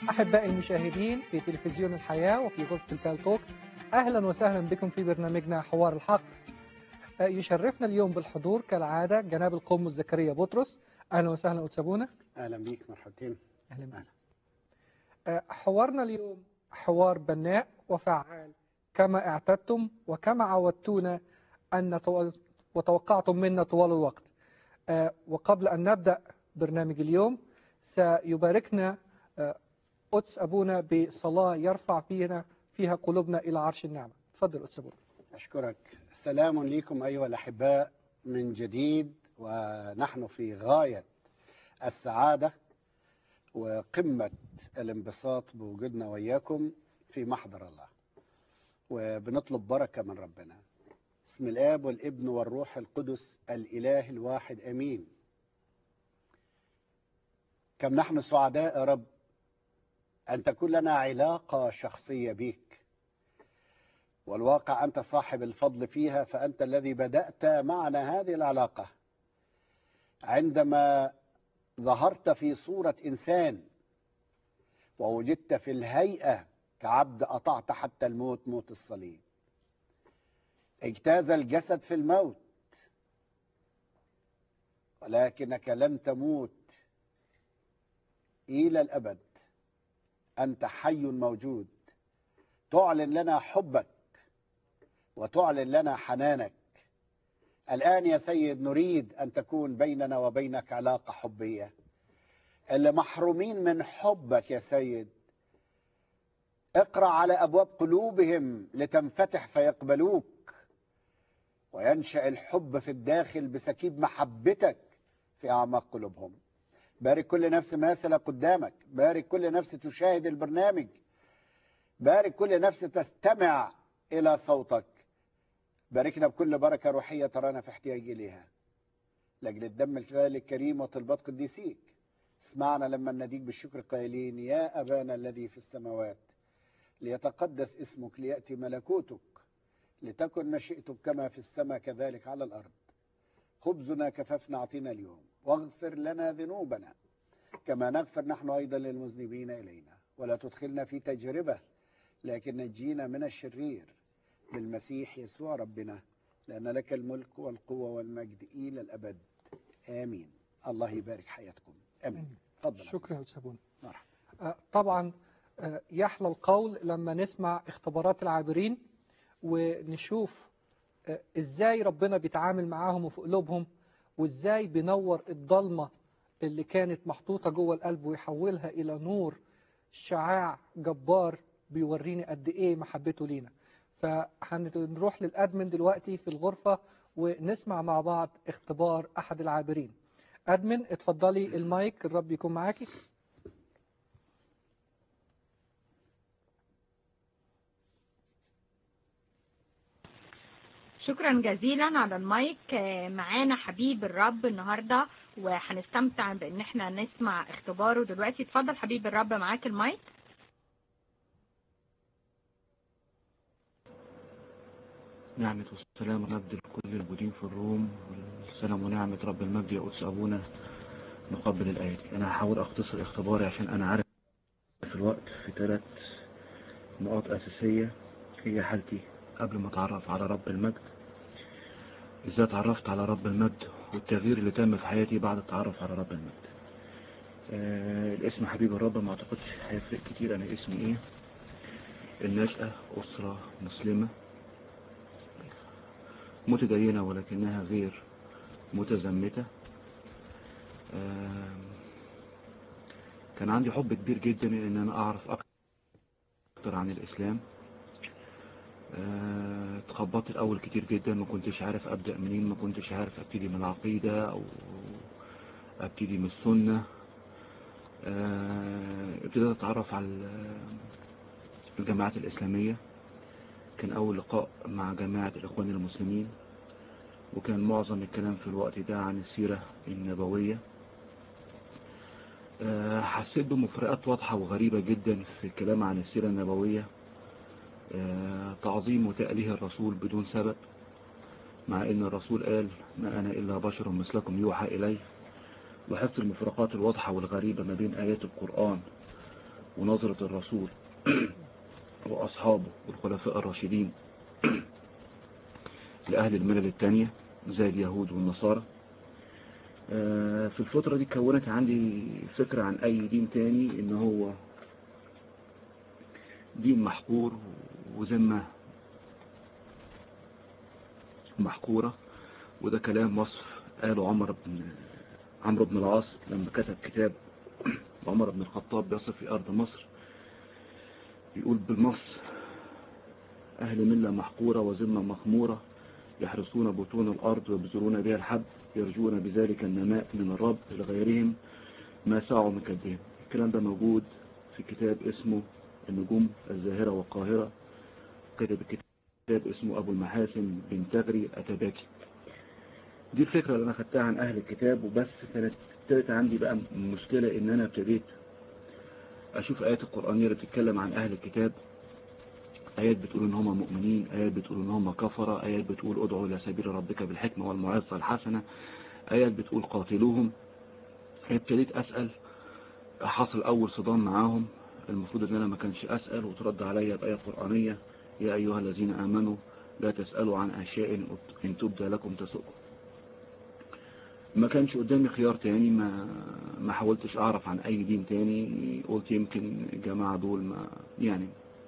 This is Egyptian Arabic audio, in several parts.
أحبائي المشاهدين في تلفزيون الحياة وفي غرفة البالتوك أهلا وسهلا بكم في برنامجنا حوار الحق يشرفنا اليوم بالحضور كالعادة جناب القمص زكريا بطرس أهلا وسهلا أتسابونا اهلا بيك مرحبتين أهلا بك. أهلا. آه، حوارنا اليوم حوار بناء وفعال كما اعتدتم وكما عودتونا أن نتو- وتوقعتم منا طوال الوقت آه، وقبل أن نبدأ برنامج اليوم سيباركنا آه، قدس أبونا بصلاة يرفع فينا فيها قلوبنا إلى عرش النعمة تفضل قدس أبونا اشكرك سلام لكم ايها الاحباء من جديد ونحن في غايه السعاده وقمه الانبساط بوجودنا وياكم في محضر الله وبنطلب بركه من ربنا بسم الاب والابن والروح القدس الاله الواحد امين كم نحن سعداء يا رب ان تكون لنا علاقه شخصيه بيك والواقع أنت صاحب الفضل فيها فأنت الذي بدأت معنا هذه العلاقة عندما ظهرت في صورة إنسان ووجدت في الهيئة كعبد أطعت حتى الموت موت الصليب اجتاز الجسد في الموت ولكنك لم تموت إلى الأبد أنت حي موجود تعلن لنا حبك وتعلن لنا حنانك الآن يا سيد نريد أن تكون بيننا وبينك علاقة حبية اللي محرومين من حبك يا سيد اقرأ على أبواب قلوبهم لتنفتح فيقبلوك وينشأ الحب في الداخل بسكيب محبتك في أعماق قلوبهم بارك كل نفس ماثلة قدامك بارك كل نفس تشاهد البرنامج بارك كل نفس تستمع إلى صوتك باركنا بكل بركة روحية ترانا في احتياج إليها لأجل الدم الغالي الكريم وطلبات قديسيك اسمعنا لما نديك بالشكر قائلين يا أبانا الذي في السماوات ليتقدس اسمك ليأتي ملكوتك لتكن مشيئتك كما في السماء كذلك على الأرض خبزنا كففنا أعطينا اليوم واغفر لنا ذنوبنا كما نغفر نحن أيضا للمذنبين إلينا ولا تدخلنا في تجربة لكن نجينا من الشرير بالمسيح يسوع ربنا لأن لك الملك والقوة والمجد إلى الأبد آمين الله يبارك حياتكم آمين تفضل شكرا قدس أبونا مرحبا آه، طبعا آه، يحلى القول لما نسمع اختبارات العابرين ونشوف آه، ازاي ربنا بيتعامل معاهم وفي قلوبهم وازاي بينور الضلمة اللي كانت محطوطة جوه القلب ويحولها إلى نور شعاع جبار بيوريني قد إيه محبته لينا فهنروح للأدمن دلوقتي في الغرفة ونسمع مع بعض اختبار أحد العابرين أدمن اتفضلي المايك الرب يكون معاكي شكرا جزيلا على المايك آه، معانا حبيب الرب النهارده وهنستمتع بان احنا نسمع اختباره دلوقتي اتفضل حبيب الرب معاك المايك نعمة والسلام والمجد لكل الموجودين في الروم والسلام ونعمة رب المجد يا قدس أبونا نقبل الآيات أنا هحاول أختصر اختباري عشان أنا عارف في الوقت في ثلاث نقاط أساسية هي حالتي قبل ما أتعرف على رب المجد إزاي اتعرفت على رب المجد والتغيير اللي تم في حياتي بعد التعرف على رب المجد آه الاسم حبيب الرب ما أعتقدش هيفرق كتير أنا اسمي إيه النشأة أسرة مسلمة متدينة ولكنها غير متزمتة آم، كان عندي حب كبير جدا ان انا اعرف اكتر عن الاسلام آه، اتخبطت الاول كتير جدا ما كنتش عارف ابدا منين ما كنتش عارف ابتدي من العقيدة او ابتدي من السنة آه، ابتديت اتعرف على ال- الجماعات الاسلامية كان أول لقاء مع جماعة الإخوان المسلمين وكان معظم الكلام في الوقت ده عن السيرة النبوية آه، حسيت بمفرقات واضحة وغريبة جدا في الكلام عن السيرة النبوية آه، تعظيم وتأليه الرسول بدون سبب مع ان الرسول قال ما انا الا بشر مثلكم يوحى الي وحفظ المفرقات الواضحة والغريبة ما بين ايات القرآن ونظرة الرسول وأصحابه والخلفاء الراشدين لأهل الملل التانية زي اليهود والنصارى آه، في الفترة دي كونت عندي فكرة عن أي دين تاني إن هو دين محقور وذمة محقورة وده كلام وصف قاله عمر بن عمرو بن العاص لما كتب كتاب عمر بن الخطاب بيصف في أرض مصر بيقول بالنص أهل ملة محقورة وذمة مخمورة يحرسون بطون الأرض ويبذرون بها الحب يرجون بذلك النماء من الرب لغيرهم ما سعوا من كدهم الكلام ده موجود في كتاب اسمه النجوم الزاهرة والقاهرة كتب الكتاب اسمه أبو المحاسن بن تغري أتباكي دي الفكرة اللي أنا خدتها عن أهل الكتاب وبس كانت ابتدت عندي بقى مشكلة إن أنا ابتديت أشوف آيات القرآنية اللي بتتكلم عن أهل الكتاب آيات بتقول إن هم مؤمنين آيات بتقول إن هم كفرة آيات بتقول ادعوا إلى سبيل ربك بالحكمة والموعظة الحسنة آيات بتقول قاتلوهم ابتديت أسأل حصل أول صدام معاهم المفروض إن أنا ما كانش أسأل وترد عليا بآية قرآنية يا أيها الذين آمنوا لا تسألوا عن أشياء إن تبدى لكم تسؤكم ما كانش قدامي خيار تاني ما ما حاولتش اعرف عن اي دين تاني قلت يمكن الجماعة دول ما يعني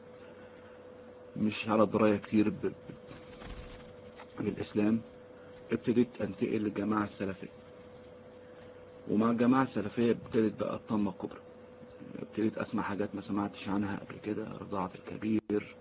مش على دراية كتير ب... ب... بالاسلام ابتديت انتقل للجماعة السلفية ومع الجماعة السلفية ابتدت بقى الطمة الكبرى ابتديت اسمع حاجات ما سمعتش عنها قبل كده رضاعة الكبير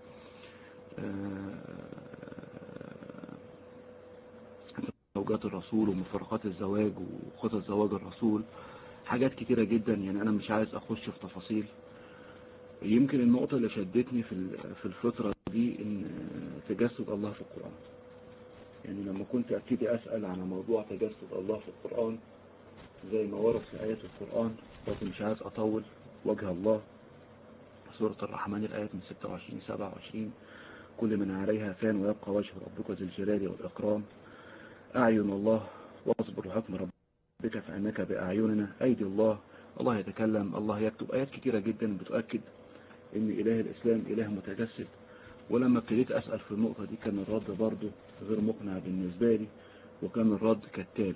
زوجات الرسول ومفارقات الزواج وخطط زواج الرسول حاجات كتيرة جدا يعني انا مش عايز اخش في تفاصيل يمكن النقطة اللي شدتني في في الفترة دي ان تجسد الله في القرآن يعني لما كنت ابتدي اسأل عن موضوع تجسد الله في القرآن زي ما ورد في آيات القرآن لكن مش عايز اطول وجه الله سورة الرحمن الآيات من 26 27 كل من عليها فان ويبقى وجه ربك ذي الجلال والإكرام أعين الله واصبر لحكم ربك فإنك بأعيننا أيدي الله الله يتكلم الله يكتب آيات كتيرة جدا بتؤكد إن إله الإسلام إله متجسد ولما ابتديت أسأل في النقطة دي كان الرد برضه غير مقنع بالنسبة لي وكان الرد كالتالي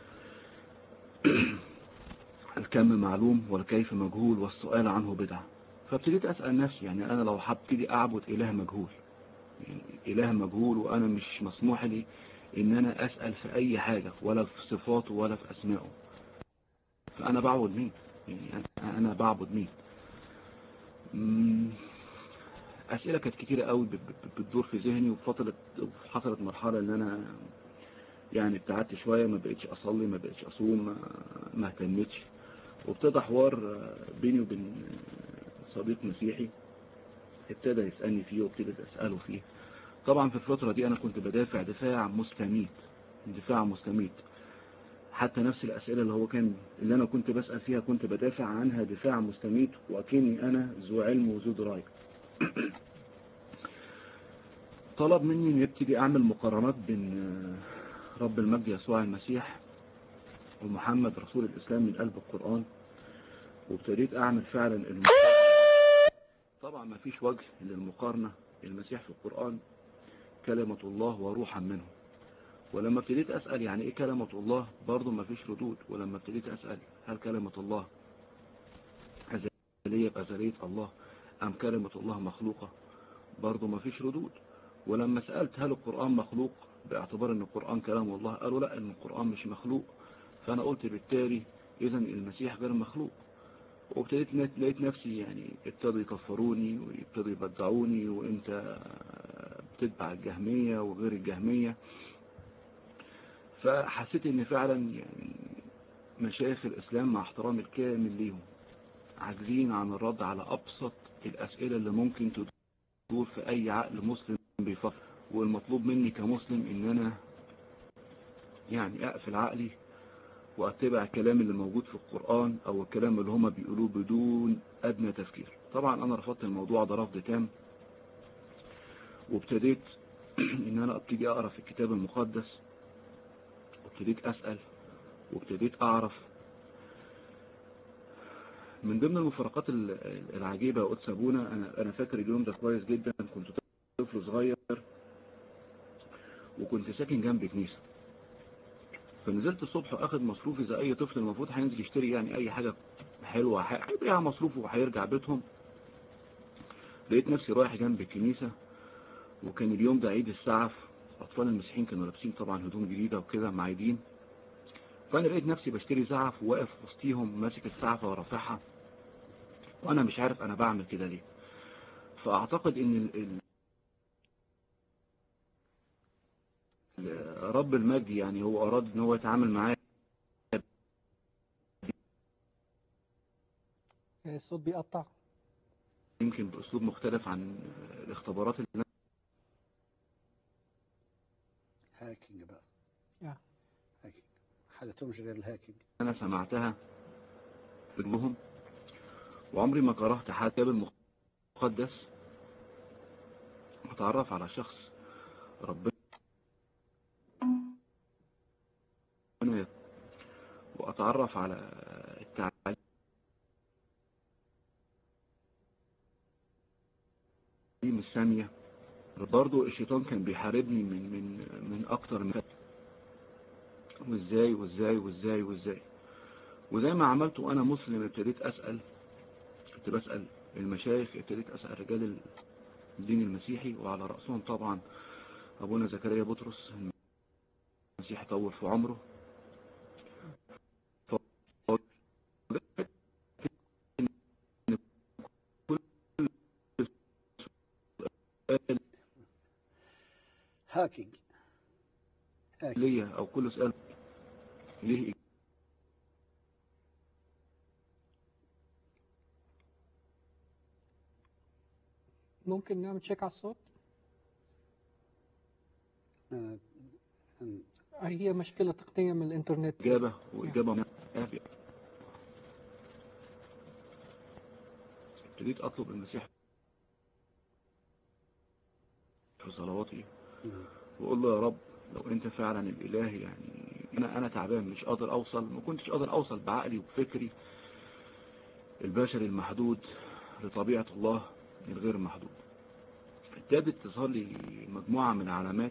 الكم معلوم والكيف مجهول والسؤال عنه بدعة فابتديت أسأل نفسي يعني أنا لو هبتدي أعبد إله مجهول يعني إله مجهول وأنا مش مسموح لي ان انا اسأل في اي حاجة ولا في صفاته ولا في اسمائه فانا بعبد مين يعني انا بعبد مين اسئلة كانت كتيرة قوي بتدور في ذهني وفترة حصلت مرحلة ان انا يعني ابتعدت شوية ما بقتش اصلي ما بقتش اصوم ما اهتمتش وابتدى حوار بيني وبين صديق مسيحي ابتدى يسألني فيه وابتدى اسأله فيه طبعا في الفترة دي انا كنت بدافع دفاع مستميت دفاع مستميت حتى نفس الاسئلة اللي هو كان اللي انا كنت بسأل فيها كنت بدافع عنها دفاع مستميت وكني انا ذو علم وذو دراية طلب مني ان يبتدي اعمل مقارنات بين رب المجد يسوع المسيح ومحمد رسول الاسلام من قلب القرآن وابتديت اعمل فعلا المقارنة طبعا ما فيش وجه للمقارنة المسيح في القرآن كلمة الله وروحا منه ولما ابتديت أسأل يعني إيه كلمة الله برضو ما فيش ردود ولما ابتديت أسأل هل كلمة الله أزلية بأزلية الله أم كلمة الله مخلوقة برضو ما فيش ردود ولما سألت هل القرآن مخلوق باعتبار أن القرآن كلام الله قالوا لا أن القرآن مش مخلوق فأنا قلت بالتالي إذا المسيح غير مخلوق وابتديت لقيت نفسي يعني ابتدوا يكفروني ويبتدوا يبدعوني وانت بتتبع الجهمية وغير الجهمية فحسيت ان فعلا يعني مشايخ الاسلام مع احترامي الكامل ليهم عاجزين عن الرد على ابسط الاسئلة اللي ممكن تدور في اي عقل مسلم بيفكر والمطلوب مني كمسلم ان انا يعني اقفل عقلي واتبع الكلام اللي موجود في القرآن او الكلام اللي هما بيقولوه بدون ادنى تفكير طبعا انا رفضت الموضوع ده رفض تام وابتديت ان انا ابتدي اقرا في الكتاب المقدس وابتديت اسأل وابتديت اعرف من ضمن المفارقات ال- العجيبة يا قدس أبونا أنا أنا فاكر اليوم ده كويس جدا كنت طفل صغير وكنت ساكن جنب كنيسة فنزلت الصبح واخد مصروفي زي أي طفل المفروض هينزل يشتري يعني أي حاجة حلوة ح- هيبيع مصروفه وهيرجع بيتهم لقيت نفسي رايح جنب الكنيسة وكان اليوم ده عيد السعف أطفال المسيحيين كانوا لابسين طبعا هدوم جديدة وكده معايدين فأنا لقيت نفسي بشتري زعف وواقف وسطيهم ماسك السعفة ورافعها وأنا مش عارف أنا بعمل كده ليه فأعتقد إن ال... ال... ال- رب المجد يعني هو أراد إن هو يتعامل معايا الصوت بيقطع يمكن بأسلوب مختلف عن الاختبارات اللي هاكينج بقى يا. هاكينج حدثهمش غير الهاكينج أنا سمعتها في جمهم وعمري ما قرأت حتى الكتاب المقدس أتعرف على شخص ربنا وأتعرف على التعليم السامية برضو الشيطان كان بيحاربني من من من أكتر من وإزاي وإزاي وإزاي وإزاي وزي ما عملت وأنا مسلم ابتديت أسأل كنت بسأل المشايخ ابتديت أسأل رجال الدين المسيحي وعلى رأسهم طبعا أبونا زكريا بطرس المسيح طول في عمره هاكينج هاكينج ليا أو كل سؤال ليه ممكن نعمل تشيك على الصوت أنا أنا هي مشكلة تقنية من الإنترنت إجابة وإجابة منافية ابتديت أطلب المسيح في صلواتي وأقول له يا رب لو أنت فعلا الإله يعني أنا أنا تعبان مش قادر أوصل ما كنتش قادر أوصل بعقلي وبفكري البشري المحدود لطبيعة الله الغير محدود ابتدت تظهر لي مجموعة من العلامات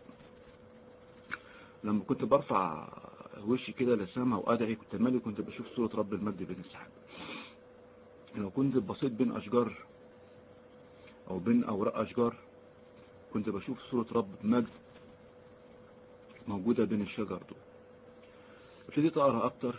لما كنت برفع وشي كده للسماء وأدعي كنت مالي كنت بشوف صورة رب المجد بين السحاب لو كنت بصيت بين أشجار أو بين أوراق أشجار كنت بشوف صورة رب مجد موجودة بين الشجر دول ابتديت أقرأ أكتر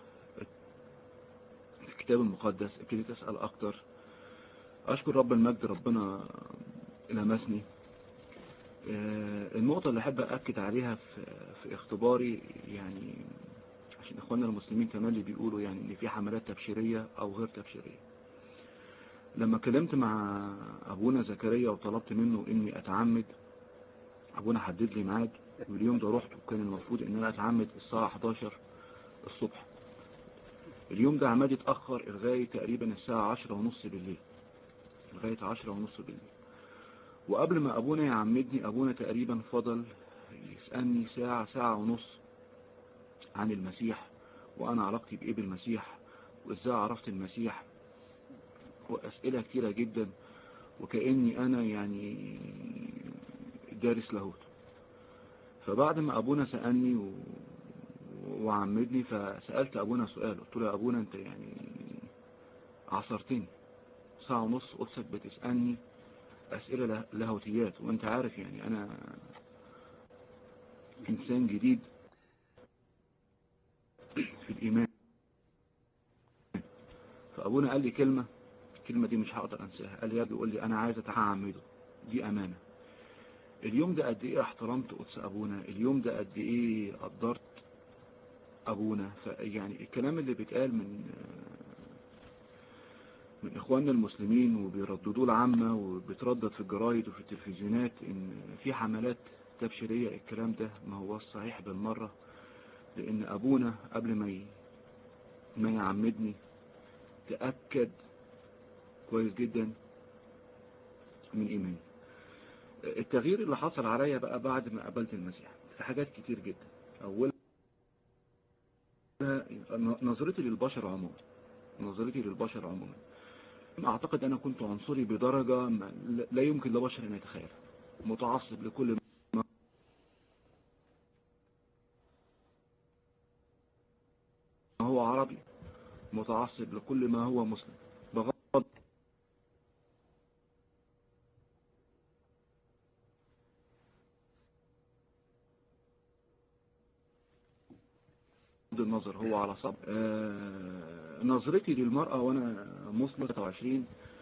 في الكتاب المقدس ابتديت أسأل أكتر أشكر رب المجد ربنا لمسني آه، النقطة اللي أحب أأكد عليها في, في اختباري يعني عشان إخواننا المسلمين كمان اللي بيقولوا يعني إن في حملات تبشيرية أو غير تبشيرية لما كلمت مع أبونا زكريا وطلبت منه إني أتعمد أبونا حدد لي ميعاد واليوم ده رحت وكان المفروض إن أنا أتعمد الساعة 11 الصبح اليوم ده عماد اتأخر لغاية تقريبا الساعة 10 ونص بالليل لغاية 10 ونص بالليل وقبل ما أبونا يعمدني أبونا تقريبا فضل يسألني ساعة ساعة ونص عن المسيح وأنا علاقتي بإيه بالمسيح وإزاي عرفت المسيح وأسئلة كتيرة جدا وكأني أنا يعني دارس لاهوت فبعد ما أبونا سألني و... وعمدني فسألت أبونا سؤال قلت له يا أبونا أنت يعني عصرتني ساعة ونص قدسك بتسألني أسئلة له- لاهوتيات وأنت عارف يعني أنا إنسان جديد في الإيمان فأبونا قال لي كلمة الكلمة دي مش هقدر أنساها قال لي يا ابني قول لي أنا عايز أتعمده دي أمانة اليوم ده قد إيه احترمت قدس أبونا اليوم ده قد إيه قدرت أبونا فيعني الكلام اللي بيتقال من من إخواننا المسلمين وبيرددوه العامة وبيتردد في الجرايد وفي التلفزيونات إن في حملات تبشيرية الكلام ده ما هو صحيح بالمرة لأن أبونا قبل ما ي... ما يعمدني تأكد كويس جدا من إيماني التغيير اللي حصل عليا بقى بعد ما قبلت المسيح في حاجات كتير جدا أولها نظرتي للبشر عموما نظرتي للبشر عموما أعتقد أنا كنت عنصري بدرجة ما- لا يمكن لبشر أن يتخيل متعصب لكل ما هو عربي متعصب لكل ما هو مسلم بغض بغض النظر هو على صب آه نظرتي للمرأة وأنا مسلم 23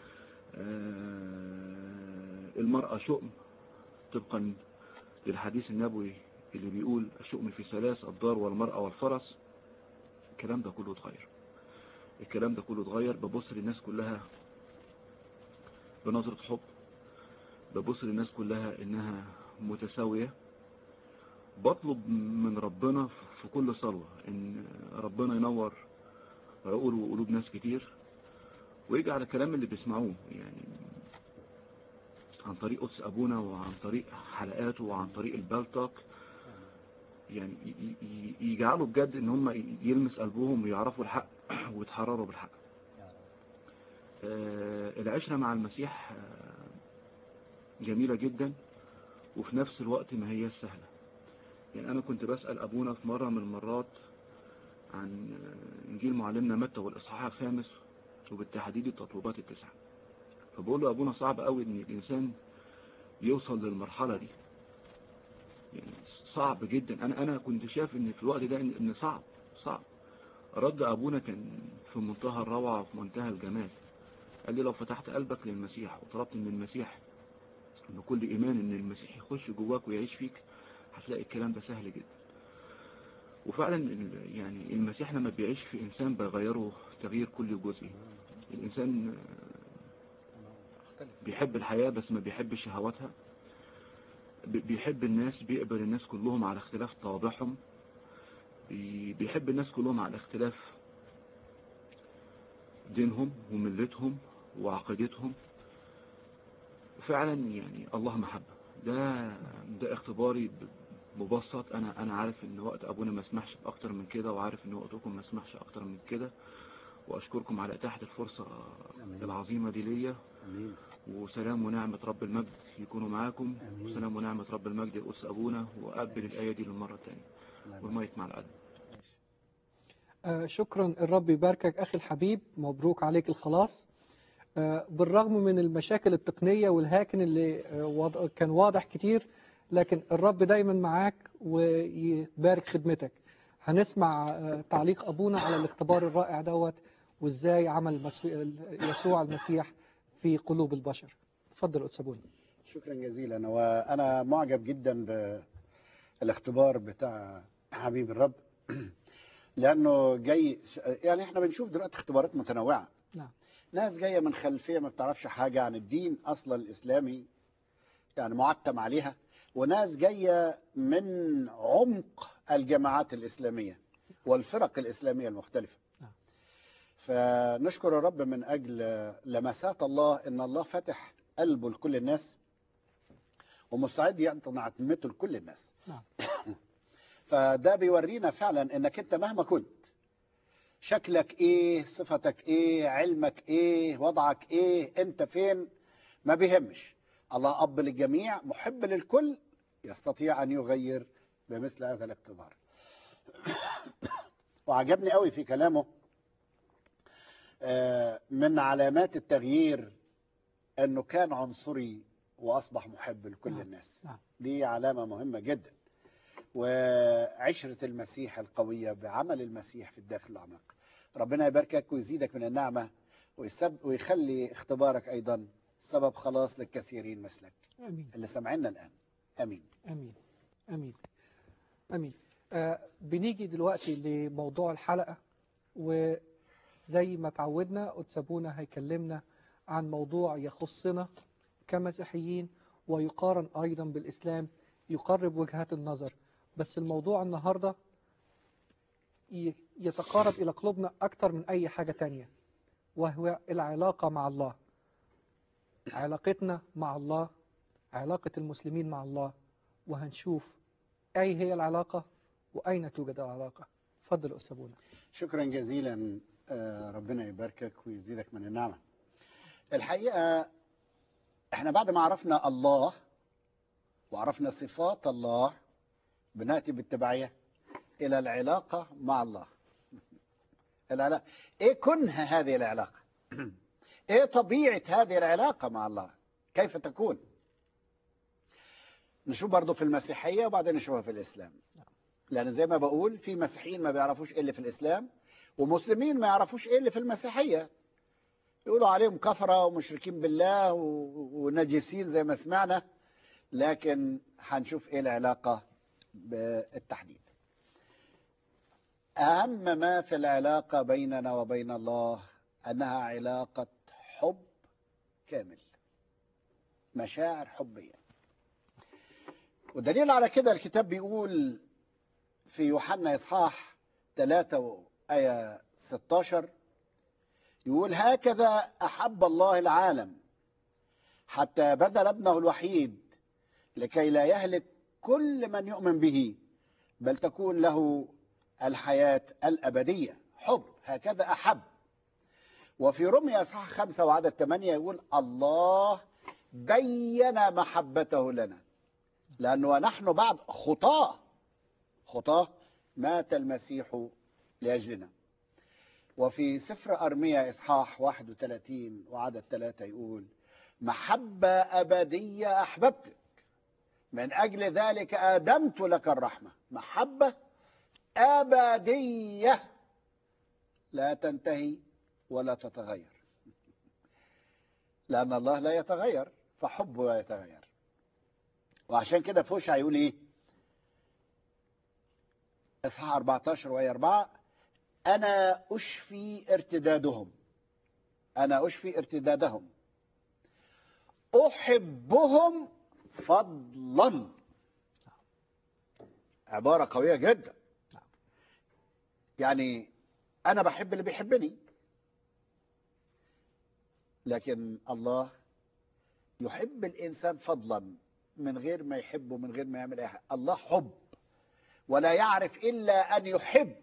آه المرأة شؤم طبقا للحديث النبوي اللي بيقول الشؤم في ثلاث الدار والمرأة والفرس الكلام ده كله اتغير الكلام ده كله اتغير ببص للناس كلها بنظرة حب ببص للناس كلها انها متساوية بطلب من ربنا في كل صلوة ان ربنا ينور عقول وقلوب ناس كتير ويجعل الكلام اللي بيسمعوه يعني عن طريق قدس ابونا وعن طريق حلقاته وعن طريق البلتك يعني ي- ي- يجعلوا بجد ان هم يلمس قلبهم ويعرفوا الحق ويتحرروا بالحق يا رب. آه، العشرة مع المسيح آه، جميلة جدا وفي نفس الوقت ما هي سهلة يعني أنا كنت بسأل أبونا في مرة من المرات عن آه، إنجيل معلمنا متى والإصحاح الخامس وبالتحديد التطلبات التسعة فبقول له أبونا صعب قوي إن الإنسان يوصل للمرحلة دي يعني صعب جدا أنا أنا كنت شايف إن في الوقت ده إن إن صعب صعب رد أبونا كان في منتهى الروعة وفي منتهى الجمال قال لي لو فتحت قلبك للمسيح وطلبت من المسيح بكل إيمان إن المسيح يخش جواك ويعيش فيك هتلاقي الكلام ده سهل جدا وفعلا ال- يعني المسيح لما بيعيش في إنسان بيغيره تغيير كل جزئي الإنسان آه، تمام. اختلف بيحب الحياة بس ما بيحبش شهواتها بي- بيحب الناس بيقبل الناس كلهم على اختلاف طوابعهم بي- بيحب الناس كلهم على اختلاف دينهم وملتهم وعقيدتهم فعلا يعني الله محبة ده ده اختباري ب- مبسط انا انا عارف ان وقت ابونا ما سمحش باكتر من كده وعارف ان وقتكم ما سمحش اكتر من كده واشكركم على اتاحة الفرصة آمين. العظيمة دي ليا امين وسلام ونعمة رب المجد يكونوا معاكم آمين. وسلام ونعمة رب المجد يقص أبونا وأقبل الآية دي للمرة الثانية الله يبارك. والمايك مع القلب ماشي. آه، شكرا الرب يباركك أخي الحبيب مبروك عليك الخلاص آه، بالرغم من المشاكل التقنية والهاكن اللي آه، واض- كان واضح كتير لكن الرب دايما معاك ويبارك خدمتك هنسمع آه، تعليق أبونا على الاختبار الرائع دوت وإزاي عمل مسو- يسوع المسيح في قلوب البشر تفضل قدس أبونا شكرا جزيلا وانا معجب جدا بالاختبار بتاع حبيب الرب لانه جاي يعني احنا بنشوف دلوقتي اختبارات متنوعه نعم. ناس جايه من خلفيه ما بتعرفش حاجه عن الدين اصلا الاسلامي يعني معتم عليها وناس جايه من عمق الجماعات الاسلاميه والفرق الاسلاميه المختلفه نعم. فنشكر الرب من اجل لمسات الله ان الله فتح قلبه لكل الناس ومستعد يعطي عتمته لكل الناس نعم. فده بيورينا فعلا انك انت مهما كنت شكلك ايه صفتك ايه علمك ايه وضعك ايه انت فين ما بيهمش الله اب للجميع محب للكل يستطيع ان يغير بمثل هذا الاقتدار وعجبني قوي في كلامه آه، من علامات التغيير انه كان عنصري واصبح محب لكل نعم. الناس نعم. دي علامه مهمه جدا وعشره المسيح القويه بعمل المسيح في الداخل الاعماق ربنا يباركك ويزيدك من النعمه ويسب ويخلي اختبارك ايضا سبب خلاص للكثيرين مثلك آمين اللي سامعيننا الان امين امين امين امين آه بنيجي دلوقتي لموضوع الحلقه وزي ما تعودنا قدسابونا هيكلمنا عن موضوع يخصنا كمسيحيين ويقارن ايضا بالاسلام يقرب وجهات النظر بس الموضوع النهارده ي- يتقارب الى قلوبنا اكتر من اي حاجه تانية وهو العلاقه مع الله علاقتنا مع الله علاقه المسلمين مع الله وهنشوف أي هي العلاقة وأين توجد العلاقة فضل أستاذ شكرا جزيلا آه، ربنا يباركك ويزيدك من النعمة الحقيقة احنا بعد ما عرفنا الله وعرفنا صفات الله بنأتي بالتبعية إلى العلاقة مع الله العلاقة. إيه كنه هذه العلاقة إيه طبيعة هذه العلاقة مع الله كيف تكون نشوف برضو في المسيحية وبعدين نشوفها في الإسلام لأن زي ما بقول في مسيحيين ما بيعرفوش إيه اللي في الإسلام ومسلمين ما يعرفوش إيه اللي في المسيحية يقولوا عليهم كفرة ومشركين بالله و- ونجسين زي ما سمعنا لكن هنشوف إيه العلاقة بالتحديد أهم ما في العلاقة بيننا وبين الله أنها علاقة حب كامل مشاعر حبية ودليل على كده الكتاب بيقول في يوحنا إصحاح 3 آية 16 يقول هكذا أحب الله العالم حتى بذل ابنه الوحيد لكي لا يهلك كل من يؤمن به بل تكون له الحياة الأبدية حب هكذا أحب وفي رمي أصحاح خمسة وعدد ثمانية يقول الله بين محبته لنا لأنه ونحن بعد خطاة خطاة مات المسيح لأجلنا وفي سفر أرميا إصحاح 31 وعدد ثلاثة يقول محبة أبدية أحببتك من أجل ذلك آدمت لك الرحمة محبة أبدية لا تنتهي ولا تتغير لأن الله لا يتغير فحبه لا يتغير وعشان كده فوشع يقول إيه إصحاح 14 وآية 4 أنا أشفي ارتدادهم أنا أشفي ارتدادهم أحبهم فضلا عبارة قوية جدا يعني أنا بحب اللي بيحبني لكن الله يحب الإنسان فضلا من غير ما يحبه من غير ما يعمل أي حاجة الله حب ولا يعرف إلا أن يحب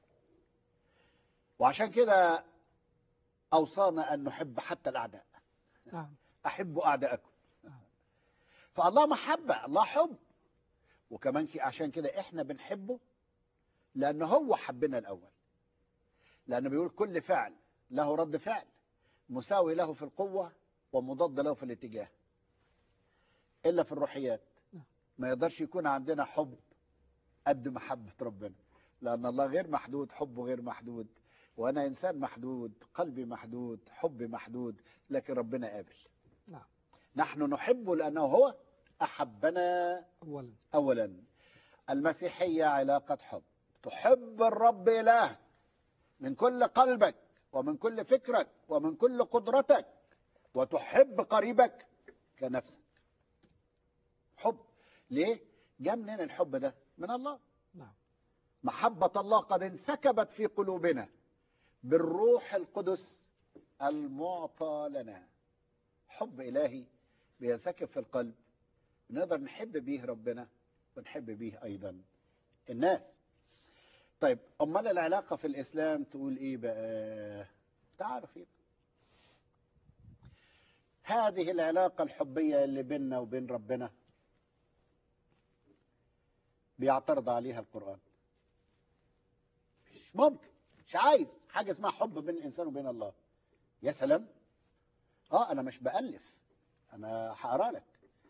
وعشان كده أوصانا أن نحب حتى الأعداء نعم أحبوا أعداءكم فالله محبة الله حب وكمان كي- عشان كده إحنا بنحبه لأن هو حبنا الأول لأنه بيقول كل فعل له رد فعل مساوي له في القوة ومضاد له في الاتجاه إلا في الروحيات ما يقدرش يكون عندنا حب قد محبة ربنا لأن الله غير محدود حبه غير محدود وأنا إنسان محدود قلبي محدود حبي محدود لكن ربنا قابل نعم نحن نحبه لأنه هو أحبنا أولا أولا المسيحية علاقة حب تحب الرب إلهك من كل قلبك ومن كل فكرك ومن كل قدرتك وتحب قريبك كنفسك حب ليه؟ جاء منين الحب ده؟ من الله نعم محبة الله قد انسكبت في قلوبنا بالروح القدس المعطى لنا حب إلهي بينسكب في القلب نقدر نحب بيه ربنا ونحب بيه أيضا الناس طيب أمال العلاقة في الإسلام تقول إيه بقى تعالوا فينا هذه العلاقة الحبية اللي بيننا وبين ربنا بيعترض عليها القرآن مش ممكن مش عايز حاجة اسمها حب بين الإنسان وبين الله يا سلام اه انا مش بألف انا هقرا لك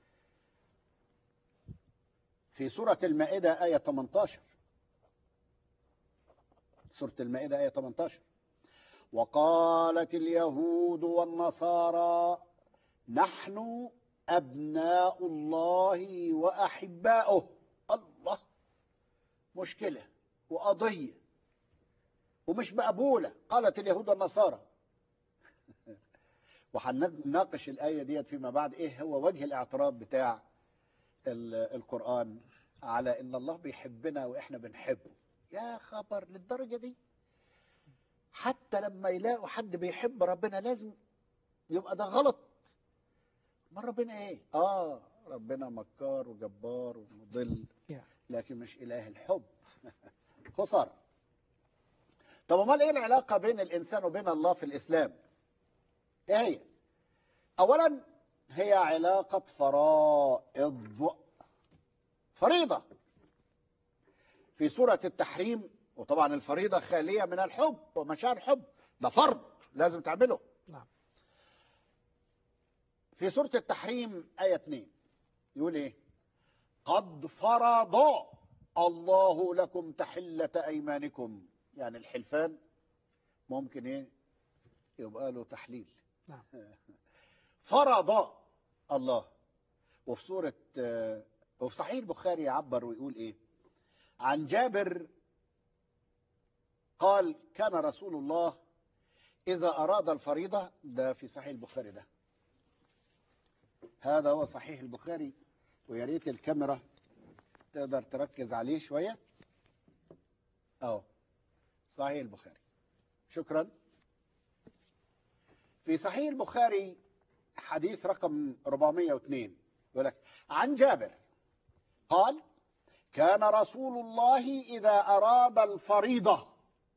في سورة المائدة آية 18 سورة المائدة آية 18 وقالت اليهود والنصارى نحن أبناء الله وأحباؤه الله مشكلة وقضية ومش مقبولة قالت اليهود والنصارى وهنناقش الآية ديت فيما بعد إيه هو وجه الاعتراض بتاع ال- القرآن على إن الله بيحبنا وإحنا بنحبه يا خبر للدرجة دي حتى لما يلاقوا حد بيحب ربنا لازم يبقى ده غلط ما ربنا إيه آه ربنا مكار وجبار ومضل Yeah. لكن مش إله الحب خسارة طب امال ايه العلاقه بين الانسان وبين الله في الاسلام ايه هي اولا هي علاقه فرائض فريضه في سوره التحريم وطبعا الفريضه خاليه من الحب ومشاعر الحب ده فرض لازم تعمله نعم في سوره التحريم ايه 2 يقول ايه قد فرض الله لكم تحله ايمانكم يعني الحلفان ممكن ايه يبقى له تحليل نعم. فرض الله وفي سورة آه، وفي صحيح البخاري يعبر ويقول ايه عن جابر قال كان رسول الله إذا أراد الفريضة ده في صحيح البخاري ده هذا هو صحيح البخاري ويا ريت الكاميرا تقدر تركز عليه شوية أهو صحيح البخاري شكرا في صحيح البخاري حديث رقم 402 يقول لك عن جابر قال كان رسول الله إذا أراد الفريضة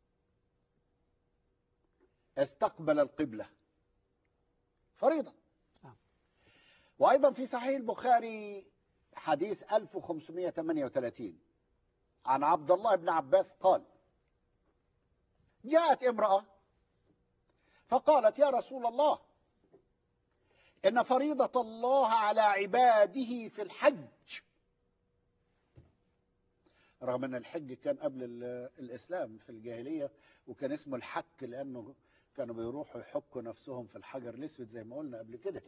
استقبل القبلة فريضة نعم. وأيضا في صحيح البخاري حديث 1538 عن عبد الله بن عباس قال جاءت امرأة فقالت يا رسول الله إن فريضة الله على عباده في الحج رغم أن الحج كان قبل ال- الإسلام في الجاهلية وكان اسمه الحك لأنه كانوا بيروحوا يحكوا نفسهم في الحجر الأسود زي ما قلنا قبل كده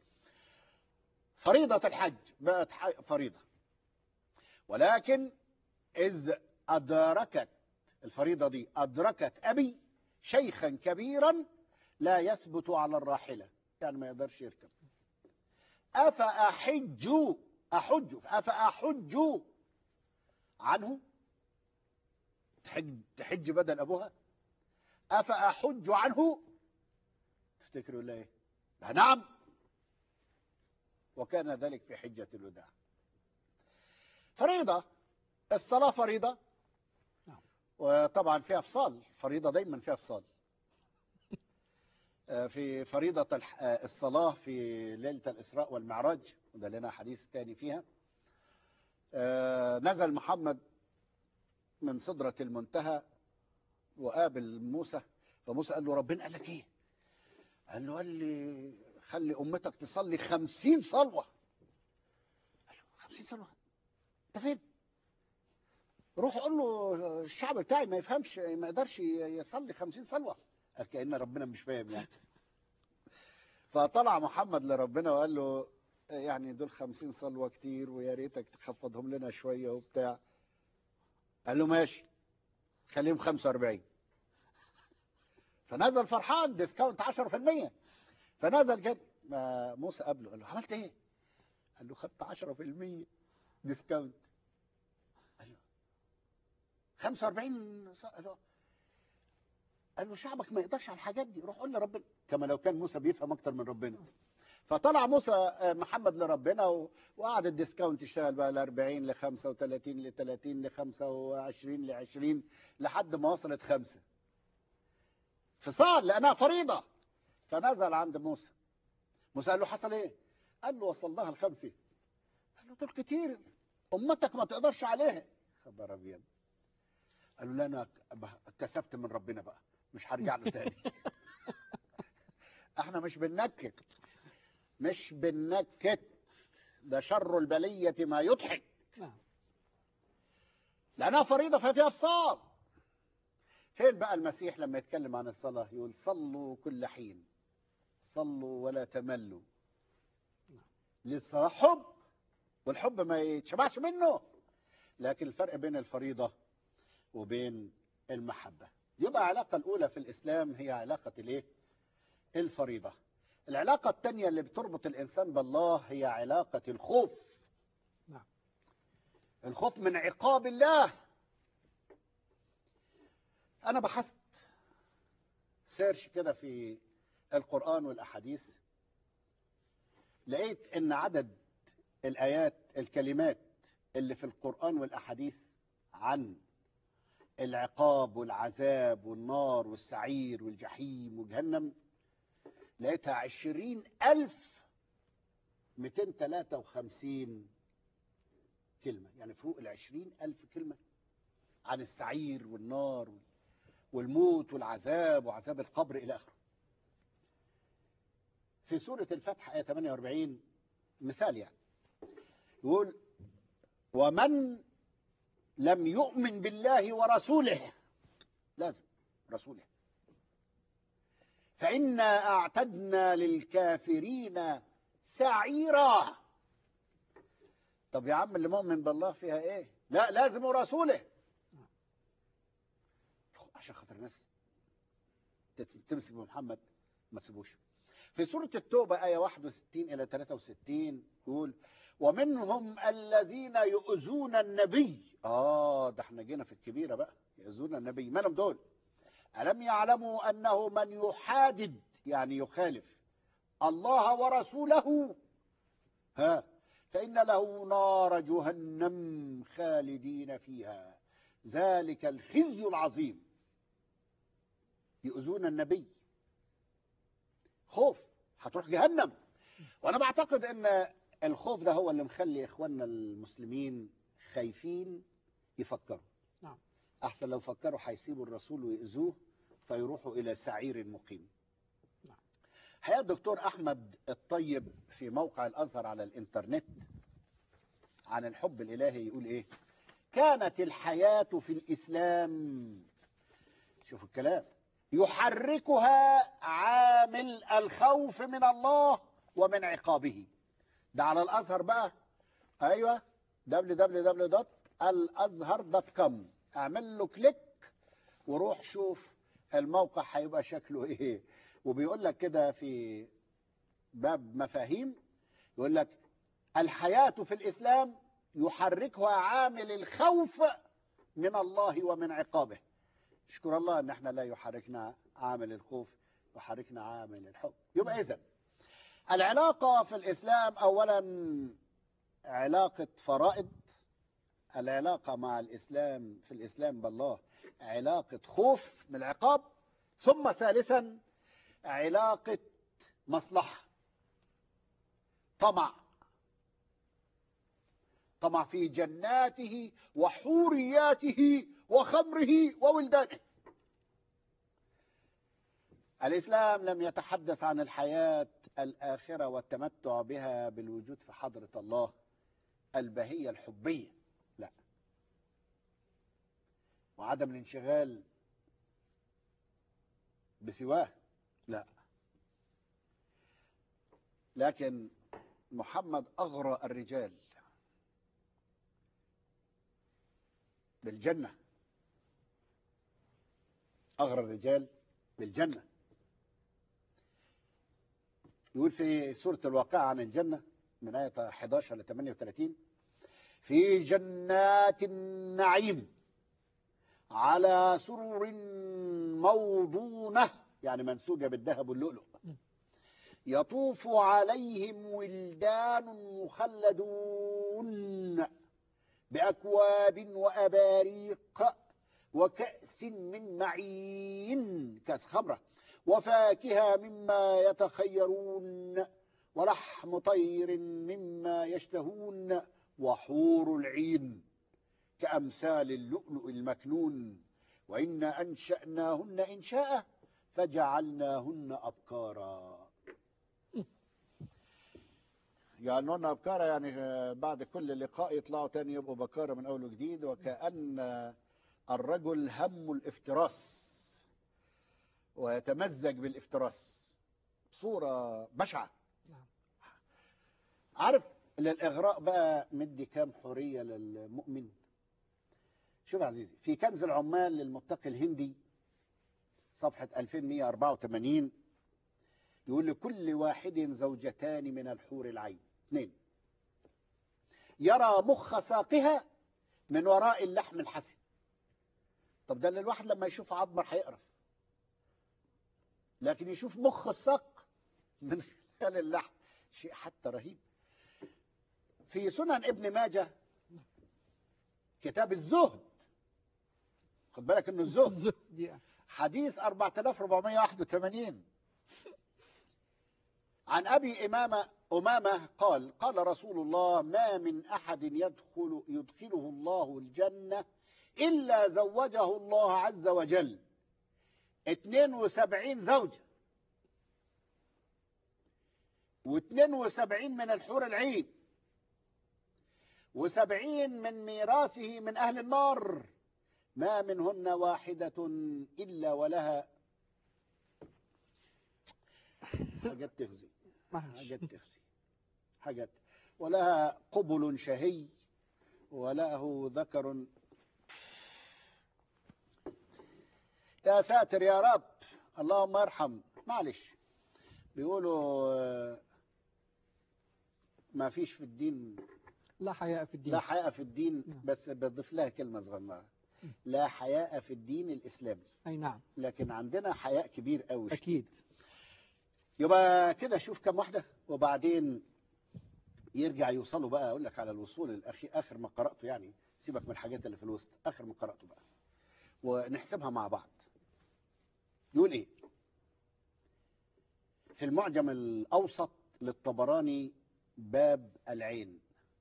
فريضة الحج بقت ح- فريضة ولكن إذ أدركت الفريضة دي أدركت أبي شيخا كبيرا لا يثبت على الراحلة يعني ما يقدرش يركب أفأحج أحج أفأحج عنه تحج, تحج بدل أبوها أفأحج عنه تفتكروا لا إيه لا نعم وكان ذلك في حجة الوداع فريضة الصلاة فريضة نعم. وطبعا فيها افصال فريضة دايما فيها افصال آه، في فريضة الح- آه، الصلاة في ليلة الإسراء والمعراج وده لنا حديث تاني فيها آه، نزل محمد من سدرة المنتهى وقابل موسى فموسى قال له ربنا قال لك ايه قال له قال لي خلي امتك تصلي خمسين صلوة قال له خمسين صلوة انت فين روح قول له الشعب بتاعي ما يفهمش ما يقدرش يصلي خمسين صلوة قال كأن ربنا مش فاهم يعني فطلع محمد لربنا وقال له يعني دول خمسين صلوة كتير ويا ريتك تخفضهم لنا شوية وبتاع قال له ماشي خليهم 45 فنزل فرحان ديسكاونت 10% فنزل كده ما موسى قابله قال له عملت ايه؟ قال له خدت 10% ديسكاونت قال له 45 ص- قال له قال له شعبك ما يقدرش على الحاجات دي روح قول لربنا كما لو كان موسى بيفهم اكتر من ربنا فطلع موسى آه، محمد لربنا و- وقعد الديسكاونت يشتغل بقى ل 40 ل 35 ل 30 ل 25 ل 20 لحد ما وصلت خمسه فصار لانها فريضه فنزل عند موسى موسى قال له حصل ايه؟ قال له وصلناها الخمسه قال له دول كتير امتك ما تقدرش عليها خبر ابيض قال له لا انا اتكسفت من ربنا بقى مش هرجع له تاني احنا مش بننكت مش بننكت ده شر البلية ما يضحك نعم لأنها فريضة ففيها افصال فين بقى المسيح لما يتكلم عن الصلاة يقول صلوا كل حين صلوا ولا تملوا للصلاة حب والحب ما يتشبعش منه لكن الفرق بين الفريضة وبين المحبة يبقى العلاقة الأولى في الإسلام هي علاقة الإيه؟ الفريضة العلاقة الثانية اللي بتربط الإنسان بالله هي علاقة الخوف نعم. الخوف من عقاب الله أنا بحثت سيرش كده في القرآن والأحاديث لقيت إن عدد الآيات الكلمات اللي في القرآن والأحاديث عن العقاب والعذاب والنار والسعير والجحيم وجهنم لقيتها عشرين ألف ميتين تلاتة وخمسين كلمة يعني فوق العشرين ألف كلمة عن السعير والنار والموت والعذاب وعذاب القبر إلى آخره في سورة الفتح آية 48 مثال يعني يقول ومن لم يؤمن بالله ورسوله لازم رسوله فإنا أعتدنا للكافرين سعيرا طب يا عم اللي مؤمن بالله فيها ايه لا لازم رسوله عشان خاطر الناس تمسك بمحمد ما تسيبوش في سورة التوبة آية 61 إلى 63 يقول ومنهم الذين يؤذون النبي آه ده احنا جينا في الكبيرة بقى يؤذون النبي ما لهم دول ألم يعلموا أنه من يحادد يعني يخالف الله ورسوله ها فإن له نار جهنم خالدين فيها ذلك الخزي العظيم يؤذون النبي خوف هتروح جهنم وانا بعتقد ان الخوف ده هو اللي مخلي اخواننا المسلمين خايفين يفكروا نعم. احسن لو فكروا هيسيبوا الرسول ويأذوه فيروحوا الى سعير مقيم نعم. حقيقة الدكتور احمد الطيب في موقع الازهر على الانترنت عن الحب الالهي يقول ايه كانت الحياة في الاسلام شوفوا الكلام يحركها عامل الخوف من الله ومن عقابه ده على الازهر بقى ايوه www.الازهر.com اعمل له كليك وروح شوف الموقع هيبقى شكله ايه وبيقول لك كده في باب مفاهيم يقول لك الحياة في الإسلام يحركها عامل الخوف من الله ومن عقابه اشكر الله ان احنا لا يحركنا عامل الخوف يحركنا عامل الحب يبقى اذا العلاقة في الإسلام أولا علاقة فرائض العلاقة مع الإسلام في الإسلام بالله علاقة خوف من العقاب ثم ثالثا علاقة مصلحة طمع طمع في جناته وحورياته وخمره وولدانه الإسلام لم يتحدث عن الحياة الآخرة والتمتع بها بالوجود في حضرة الله البهية الحبية لا وعدم الانشغال بسواه لا لكن محمد أغرى الرجال بالجنة أغرى الرجال بالجنة يقول في سورة الواقعة عن الجنة من آية 11 ل 38 في جنات النعيم على سرر موضونة يعني منسوجة بالذهب واللؤلؤ يطوف عليهم ولدان مخلدون بأكواب وأباريق وكأس من معين كأس خمرة وفاكهة مما يتخيرون ولحم طير مما يشتهون وحور العين كأمثال اللؤلؤ المكنون وإنا أنشأناهن إنشاء فجعلناهن أبكارا يعنون أبكارا يعني بعد كل لقاء يطلعوا تاني يبقوا بكارة من أول وجديد وكأن الرجل هم الافتراس ويتمزج بالافتراس صورة بشعة نعم. عارف للإغراء بقى مدي كام حرية للمؤمن شوف يا عزيزي في كنز العمال للمتقي الهندي صفحة 2184 يقول لكل واحد زوجتان من الحور العين اثنين يرى مخ ساقها من وراء اللحم الحسن طب ده اللي الواحد لما يشوف عظمر هيقرف لكن يشوف مخ الساق من خلال اللحم شيء حتى رهيب في سنن ابن ماجه كتاب الزهد خد بالك انه الزهد الزهد يعني. حديث 4481 عن ابي امامه امامه قال قال رسول الله ما من احد يدخل يدخله الله الجنه الا زوجه الله عز وجل 72 زوجه و72 من الحور العين وسبعين من ميراثه من أهل النار ما منهن واحدة إلا ولها حاجات تخزي معلش حاجات تخزي حاجات ولها قبل شهي وله ذكر يا ساتر يا رب اللهم ارحم معلش بيقولوا آه، ما فيش في الدين لا حياء في الدين لا حياء في الدين نعم. بس بضيف لها كلمة صغيرة لا حياء في الدين الإسلامي أي نعم لكن عندنا حياء كبير قوي أكيد يبقى كده شوف كم واحدة وبعدين يرجع يوصلوا بقى أقول لك على الوصول الأخي آخر ما قرأته يعني سيبك من الحاجات اللي في الوسط آخر ما قرأته بقى ونحسبها مع بعض يقول إيه في المعجم الأوسط للطبراني باب العين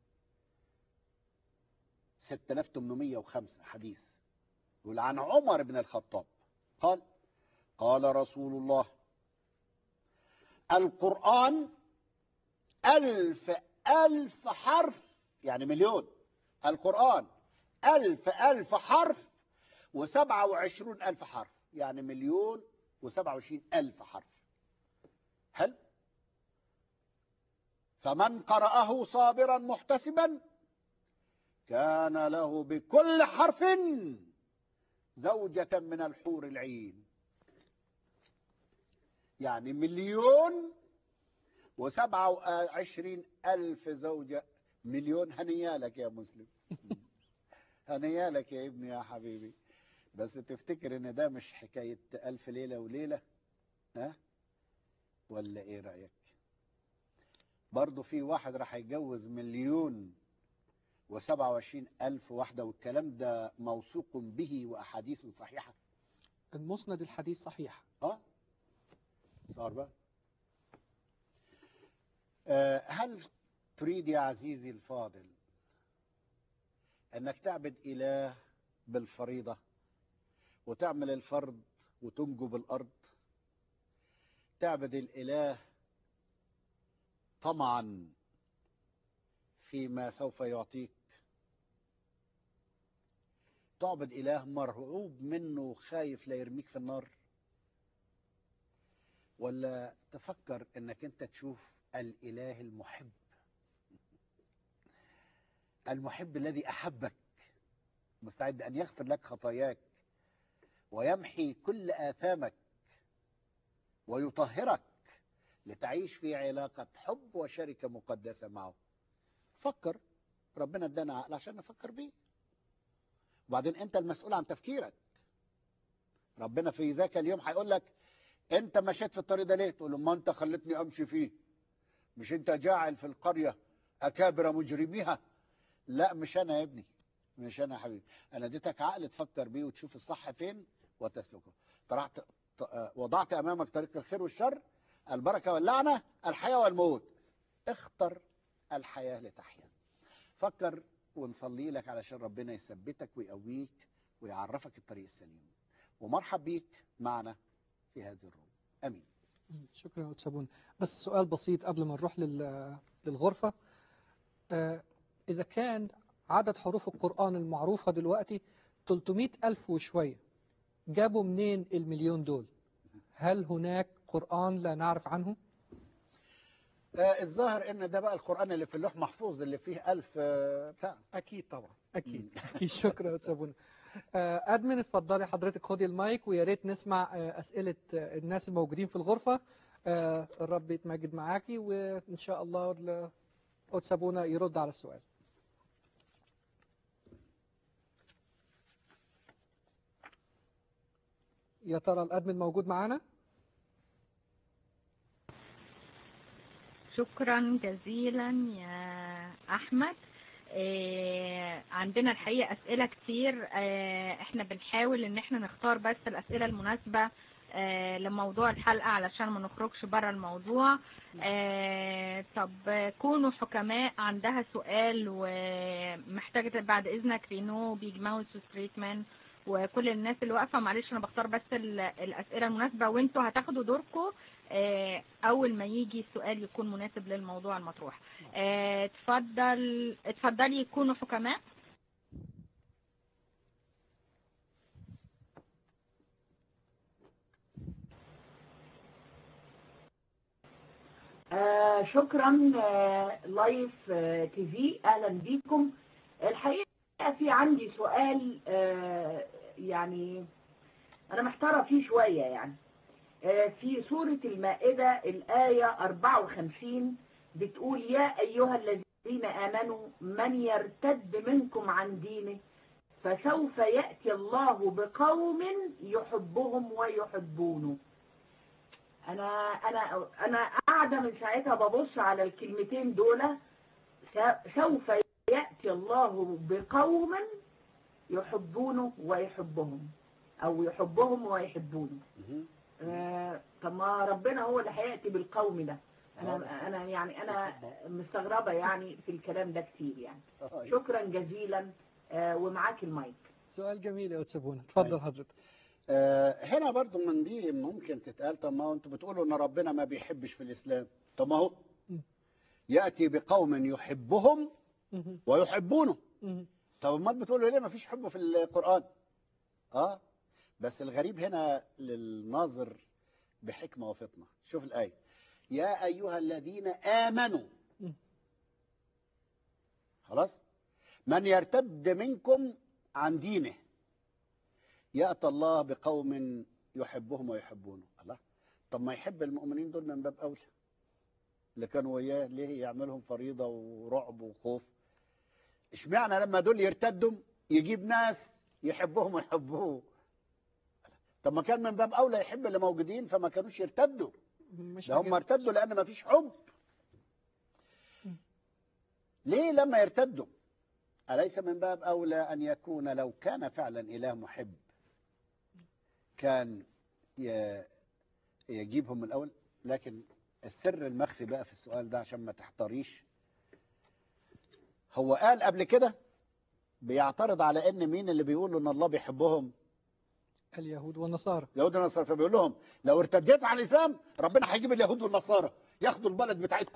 6805 حديث يقول عن عمر بن الخطاب قال قال رسول الله القرآن ألف ألف حرف يعني مليون القرآن ألف ألف حرف وسبعة وعشرون ألف حرف يعني مليون وسبعة وعشرين ألف حرف حلو فمن قرأه صابرا محتسبا كان له بكل حرف زوجة من الحور العين يعني مليون وسبعة وعشرين ألف زوجة مليون هنيالك يا مسلم هنيالك يا ابني يا حبيبي بس تفتكر ان ده مش حكاية ألف ليلة وليلة ها ولا ايه رأيك برضه في واحد راح يتجوز مليون وسبعة وعشرين ألف واحدة والكلام ده موثوق به وأحاديث صحيحة المسند الحديث صحيح اه صار بقى آه، هل تريد يا عزيزي الفاضل انك تعبد اله بالفريضه وتعمل الفرض وتنجب الارض تعبد الاله طمعا فيما سوف يعطيك تعبد اله مرعوب منه خايف لا يرميك في النار ولا تفكر انك انت تشوف الاله المحب المحب الذي احبك مستعد ان يغفر لك خطاياك ويمحي كل اثامك ويطهرك لتعيش في علاقه حب وشركه مقدسه معه فكر ربنا ادانا عقل عشان نفكر بيه وبعدين انت المسؤول عن تفكيرك ربنا في ذاك اليوم هيقول لك انت مشيت في الطريق ده ليه تقول له ما انت خلتني امشي فيه مش انت جاعل في القريه اكابر مجرميها لا مش انا يا ابني مش انا يا حبيبي انا اديتك عقل تفكر بيه وتشوف الصح فين وتسلكه طرحت ط- آه، وضعت امامك طريق الخير والشر البركه واللعنه الحياه والموت اختر الحياه لتحيا فكر ونصلي لك علشان ربنا يثبتك ويقويك ويعرفك الطريق السليم ومرحب بيك معنا في هذه الروم امين شكرا يا أستاذ بس سؤال بسيط قبل ما نروح لل- للغرفة آه، إذا كان عدد حروف القرآن المعروفة دلوقتي 300 ألف وشوية جابوا منين المليون دول هل هناك قرآن لا نعرف عنه آه الظاهر ان ده بقى القران اللي في اللوح محفوظ اللي فيه ألف آه بتاع أكيد طبعا أكيد أكيد شكرا يا أستاذ بونا. آه، أدمن اتفضلي حضرتك خدي المايك ويا ريت نسمع آه، أسئلة آه، الناس الموجودين في الغرفة آه، الرب يتمجد معاكي وإن شاء الله ال- أستاذ بونا يرد على السؤال يا ترى الأدمن موجود معانا؟ شكرا جزيلا يا احمد آه، عندنا الحقيقة أسئلة كتير آه، احنا بنحاول ان احنا نختار بس الأسئلة المناسبة آه، لموضوع الحلقة علشان ما نخرجش بره الموضوع آه، طب كونوا حكماء عندها سؤال ومحتاجة بعد إذنك رينو بيج ماوس وستريتمان وكل الناس اللي واقفة معلش أنا بختار بس ال- الأسئلة المناسبة وانتوا هتاخدوا دوركم آه، أول ما يجي السؤال يكون مناسب للموضوع المطروح آه، اتفضل اتفضلي كونوا حكماء آه شكرا آه لايف آه تي في اهلا بيكم الحقيقه في عندي سؤال آه يعني انا محتاره فيه شويه يعني آه في سوره المائده الايه 54 بتقول يا ايها الذين امنوا من يرتد منكم عن دينه فسوف ياتي الله بقوم يحبهم ويحبونه انا انا انا قاعده من ساعتها ببص على الكلمتين دول س- سوف ياتي الله بقوم يحبونه ويحبهم او يحبهم ويحبونه مهم. آه طب ما ربنا هو اللي هياتي بالقوم ده آه. انا انا يعني انا مستغربه يعني في الكلام ده كتير يعني طيب. شكرا جزيلا آه ومعاك المايك سؤال جميل يا أتسابونا اتفضل طيب. حضرتك آه، هنا برضو من دي ممكن تتقال طب ما هو انتوا بتقولوا ان ربنا ما بيحبش في الاسلام طب ما هو م. ياتي بقوم يحبهم مهم. ويحبونه مهم. طب امال بتقولوا ليه ما فيش حب في القران اه بس الغريب هنا للناظر بحكمه وفطنه شوف الايه يا ايها الذين امنوا م. خلاص من يرتد منكم عن دينه ياتى الله بقوم يحبهم ويحبونه الله طب ما يحب المؤمنين دول من باب اولى اللي كانوا وياه ليه يعملهم فريضه ورعب وخوف اشمعنى لما دول يرتدوا يجيب ناس يحبهم ويحبوه طب ما كان من باب اولى يحب اللي موجودين فما كانوش يرتدوا مش ده هم عاجبني. ارتدوا لان ما فيش حب ليه لما يرتدوا أليس من باب أولى أن يكون لو كان فعلا إله محب كان ي- يجيبهم من الأول لكن السر المخفي بقى في السؤال ده عشان ما تحتاريش هو قال قبل كده بيعترض على ان مين اللي بيقولوا ان الله بيحبهم اليهود والنصارى يهود والنصارى فبيقول لهم لو ارتديت عن الاسلام ربنا هيجيب اليهود والنصارى ياخدوا البلد بتاعتكم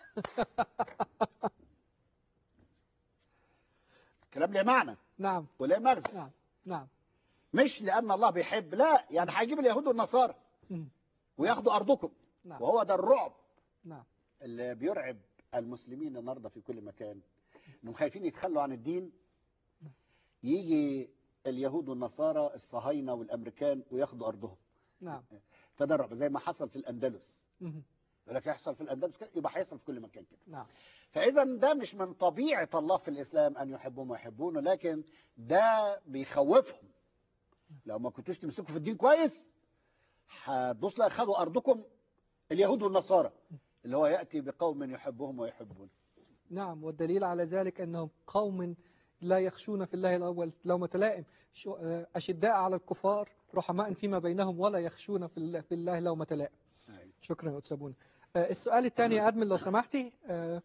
كلام ليه معنى نعم وليه مغزى نعم نعم مش لان الله بيحب لا يعني هيجيب اليهود والنصارى مم. وياخدوا ارضكم نعم وهو ده الرعب نعم اللي بيرعب المسلمين النهارده في كل مكان انهم خايفين يتخلوا عن الدين يجي اليهود والنصارى الصهاينه والامريكان وياخدوا ارضهم نعم فده الرعب زي ما حصل في الاندلس مهم. يقول لك يحصل في الاندلس كده يبقى هيحصل في كل مكان كده نعم فاذا ده مش من طبيعه الله في الاسلام ان يحبهم ويحبونه لكن ده بيخوفهم لو ما كنتوش تمسكوا في الدين كويس هتبص لا خدوا ارضكم اليهود والنصارى اللي هو ياتي بقوم يحبهم ويحبونه نعم والدليل على ذلك أنهم قوم لا يخشون في الله الأول لومة لائم شو- آه، أشداء على الكفار رحماء فيما بينهم ولا يخشون في الله, في الله لومة لائم أيوة. شكرا يا أتسابون السؤال الثاني يا أدمن لو سمحتي آه،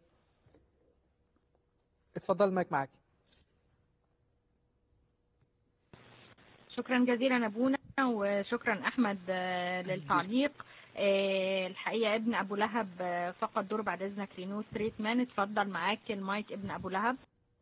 اتفضل المايك معاك شكرا جزيلا ابونا وشكرا احمد آه، للتعليق آه، الحقيقه ابن ابو لهب آه، فقد دوره بعد اذنك رينو ستريت مان اتفضل معاك المايك ابن ابو لهب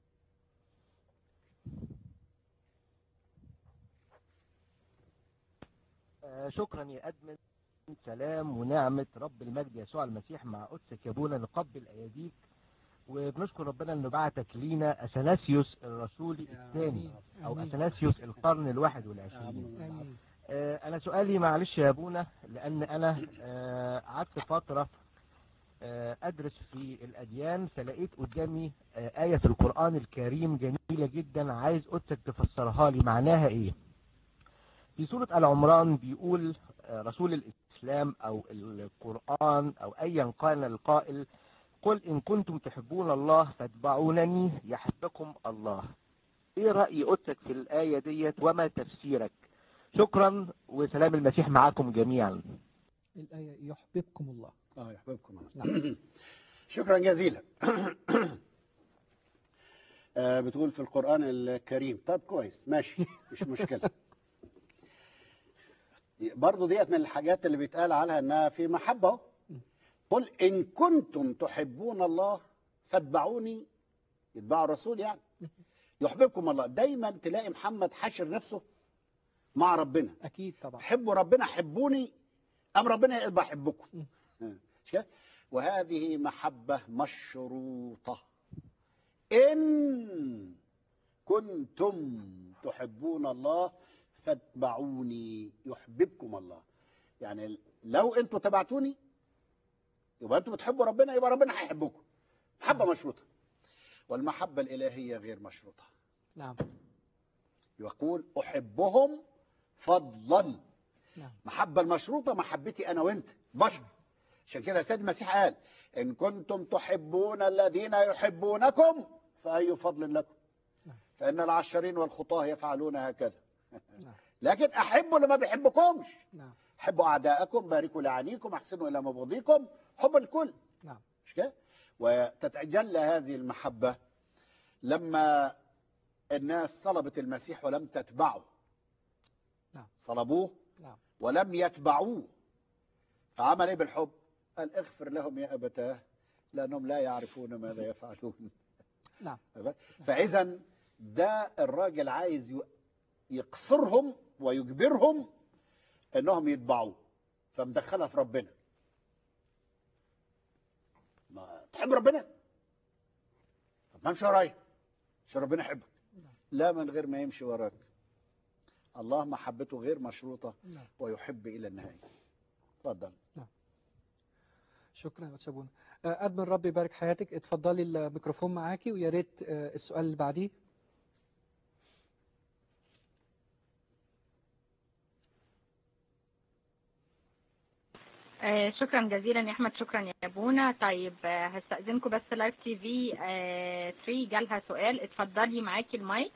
آه، شكرا يا أدمن سلام ونعمة رب المجد يسوع المسيح مع قدسك يا ابونا نقبل أيديك وبنشكر ربنا انه بعتك لينا اثناسيوس الرسولي الثاني او آمين. اثناسيوس القرن الواحد والعشرين آمين آه، انا سؤالي معلش يا ابونا لان انا آه، قعدت فترة آه، ادرس في الاديان فلقيت قدامي آه، آية في القرآن الكريم جميلة جدا عايز قدسك تفسرها لي معناها ايه في سورة العمران بيقول آه، رسول الاسلام او القرآن او ايا كان القائل قل إن كنتم تحبون الله فاتبعونني يحبكم الله إيه رأي قدسك في الآية ديت وما تفسيرك شكرا وسلام المسيح معكم جميعا الآية يحببكم الله اه يحببكم الله نعم. شكرا جزيلا آه، بتقول في القرآن الكريم طب كويس ماشي مش مشكلة برضو ديت من الحاجات اللي بيتقال عليها انها في محبة أهو. قل ان كنتم تحبون الله فاتبعوني يتبعوا الرسول يعني يحببكم الله دايما تلاقي محمد حاشر نفسه مع ربنا أكيد طبعا حبوا ربنا حبوني أم ربنا يبقى أحبكم م. مش كده؟ وهذه محبة مشروطة إن كنتم تحبون الله فاتبعوني يحببكم الله يعني لو أنتم تبعتوني يبقى أنتم بتحبوا ربنا يبقى ربنا هيحبكم محبة مشروطة والمحبة الإلهية غير مشروطة نعم يقول أحبهم فضلا نعم محبة المشروطة محبتي أنا وأنت بشر عشان كده السيد المسيح قال إن كنتم تحبون الذين يحبونكم فأي فضل لكم نعم. فإن العشرين والخطاة يفعلون هكذا نعم لكن أحبوا اللي ما بيحبكمش نعم حبوا أعداءكم باركوا لعانيكم أحسنوا إلى مبغضيكم حب الكل نعم مش كده وتتجلى هذه المحبة لما الناس صلبت المسيح ولم تتبعه نعم. صلبوه نعم ولم يتبعوه فعمل ايه بالحب قال اغفر لهم يا ابتاه لانهم لا يعرفون ماذا يفعلون نعم فاذا ده الراجل عايز ي- يقصرهم ويجبرهم انهم يتبعوه فمدخلها في ربنا ما تحب ربنا طب ما امشي ورايا عشان ربنا يحبك لا من غير ما يمشي وراك الله محبته غير مشروطه نعم ويحب الى النهايه اتفضل شكرا يا أستاذ بونا آه، أدمن ربي يبارك حياتك اتفضلي الميكروفون معاكي ويا ريت آه، السؤال اللي بعديه آه، شكرا جزيلا يا احمد شكرا يا بونا طيب آه، هستأذنكم بس لايف تي في 3 جالها سؤال اتفضلي معاكي المايك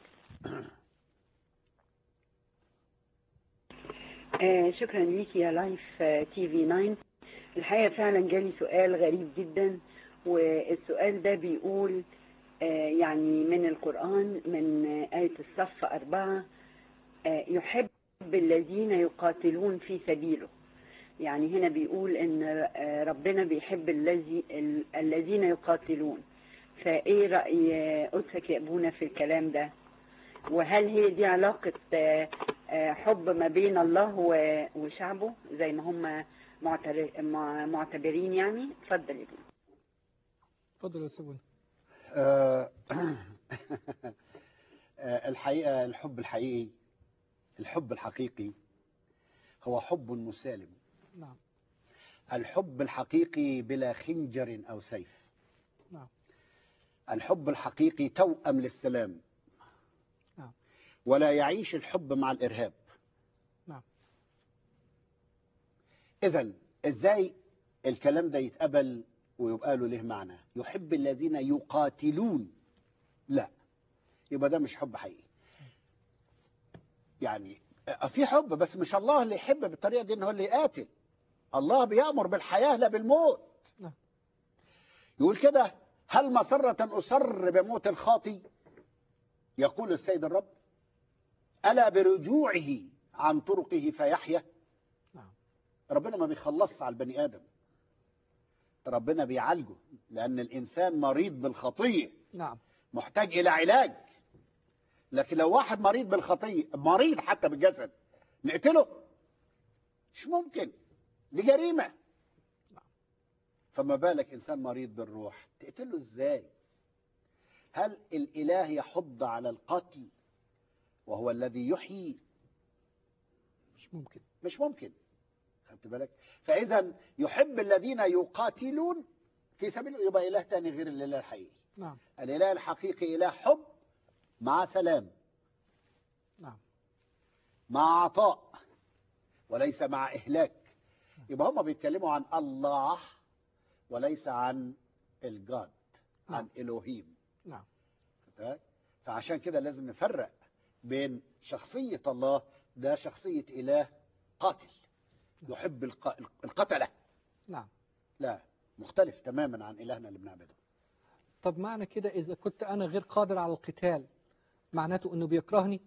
آه شكرا ليكي يا لايف آه، تي في 9 الحقيقة فعلا جالي سؤال غريب جدا والسؤال ده بيقول آه يعني من القرآن من آه، آية الصف أربعة آه يحب الذين يقاتلون في سبيله يعني هنا بيقول ان آه، ربنا بيحب الذي ال- الذين يقاتلون فايه رأي آه، قدسك يا ابونا في الكلام ده وهل هي دي علاقة آه، آه، حب ما بين الله و- وشعبه زي ما هم معتر- مع- معتبرين يعني اتفضل يا ابونا اتفضل يا أستاذ بونا آه، آه، الحقيقة الحب الحقيقي الحب الحقيقي هو حب مسالم نعم الحب الحقيقي بلا خنجر أو سيف نعم الحب الحقيقي توأم للسلام نعم. ولا يعيش الحب مع الإرهاب نعم. إذا إزاي الكلام ده يتقبل ويبقى له له معنى يحب الذين يقاتلون لا يبقى ده مش حب حقيقي يعني في حب بس مش الله اللي يحب بالطريقة دي إن هو اللي يقاتل الله بيأمر بالحياة لا بالموت نعم. يقول كده هل مسرة أسر بموت الخاطي يقول السيد الرب ألا برجوعه عن طرقه فيحيا نعم. ربنا ما بيخلصش على البني آدم ربنا بيعالجه لأن الإنسان مريض بالخطية نعم محتاج إلى علاج لكن لو واحد مريض بالخطية مريض حتى بالجسد نقتله مش ممكن دي جريمة فما بالك إنسان مريض بالروح تقتله إزاي هل الإله يحض على القتل وهو الذي يحيي مش ممكن مش ممكن خدت بالك فإذا يحب الذين يقاتلون في سبيله يبقى إله تاني غير الإله الحقيقي نعم الإله الحقيقي إله حب مع سلام نعم مع عطاء وليس مع إهلاك يبقى هم بيتكلموا عن الله وليس عن الجاد عن الوهيم نعم فتاك؟ فعشان كده لازم نفرق بين شخصية الله ده شخصية إله قاتل يحب الق- القتلة نعم لا مختلف تماما عن إلهنا اللي بنعبده طب معنى كده إذا كنت أنا غير قادر على القتال معناته أنه بيكرهني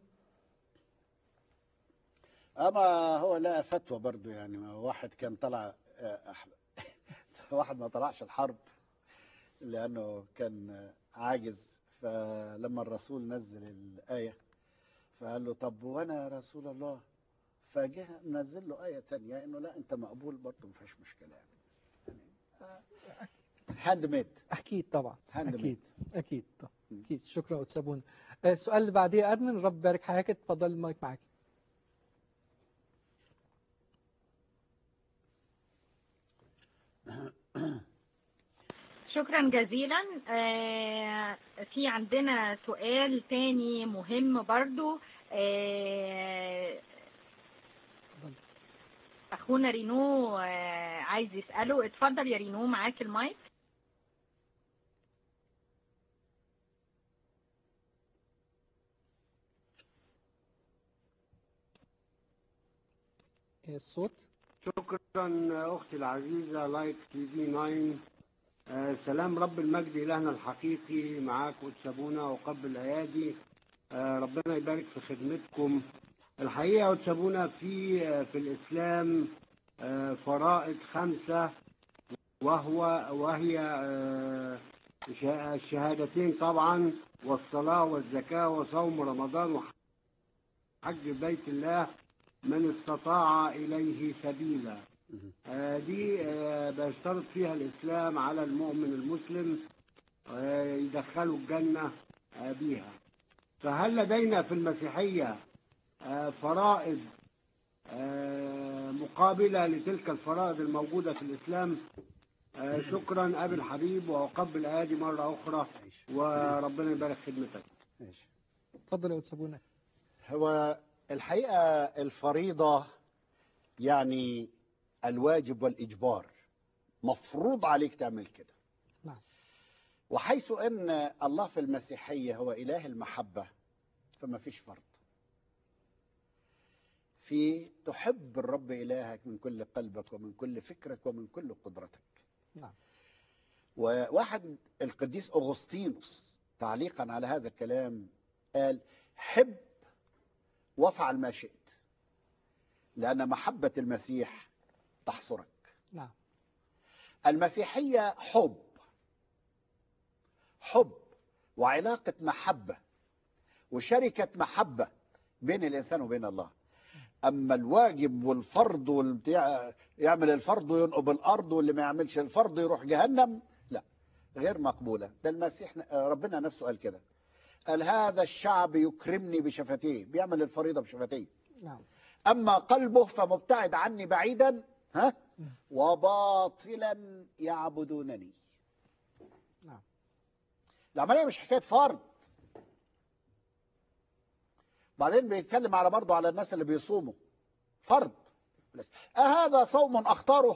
أما هو لا فتوى برضو يعني ما واحد كان طلع آه، أح- واحد ما طلعش الحرب لأنه كان آه، عاجز فلما الرسول نزل الآية فقال له طب وأنا يا رسول الله فجه نزل له آية تانية إنه لا أنت مقبول برضو ما فيش مشكلة يعني هاند ميد أكيد طبعا هاند أكيد ميد أكيد طبعا. م. أكيد شكرا وتسابونا آه، السؤال اللي بعديه يا أدمن رب يبارك حياتك اتفضل المايك معاك شكرا جزيلا آه، في عندنا سؤال تاني مهم برضو آه، اتفضل اخونا رينو آه، عايز يسأله اتفضل يا رينو معاك المايك آه، الصوت شكرا اختي العزيزه لايف تي في 9 آه، سلام رب المجد الهنا الحقيقي معاك وتسابونا وقبل الايادي آه، ربنا يبارك في خدمتكم الحقيقه وتسابونا في آه، في الاسلام آه، فرائض خمسه وهو وهي آه، شا- الشهادتين طبعا والصلاه والزكاه وصوم رمضان وحج بيت الله من استطاع اليه سبيلا مهم. آه، دي آه، بيشترط فيها الإسلام على المؤمن المسلم آه، يدخله الجنة آه، بيها فهل لدينا في المسيحية آه، فرائض آه، مقابلة لتلك الفرائض الموجودة في الإسلام آه، شكرا أبي الحبيب وأقبل آدي مرة أخرى عيش وربنا يبارك خدمتك عيش اتفضل يا وتسابونا هو الحقيقة الفريضة يعني الواجب والإجبار مفروض عليك تعمل كده نعم. وحيث أن الله في المسيحية هو إله المحبة فما فيش فرض في تحب الرب إلهك من كل قلبك ومن كل فكرك ومن كل قدرتك نعم. وواحد القديس أغسطينوس تعليقا على هذا الكلام قال حب وافعل ما شئت لأن محبة المسيح تحصرك نعم المسيحية حب حب وعلاقة محبة وشركة محبة بين الإنسان وبين الله أما الواجب والفرض والبتاع يعمل الفرض وينقب الأرض واللي ما يعملش الفرض يروح جهنم لا غير مقبولة ده المسيح ربنا نفسه قال كده قال هذا الشعب يكرمني بشفتيه بيعمل الفريضة بشفتيه نعم أما قلبه فمبتعد عني بعيدا ها م. وباطلا يعبدونني نعم. العملية مش حكاية فرض بعدين بيتكلم على برضه على الناس اللي بيصوموا فرض أهذا صوم أختاره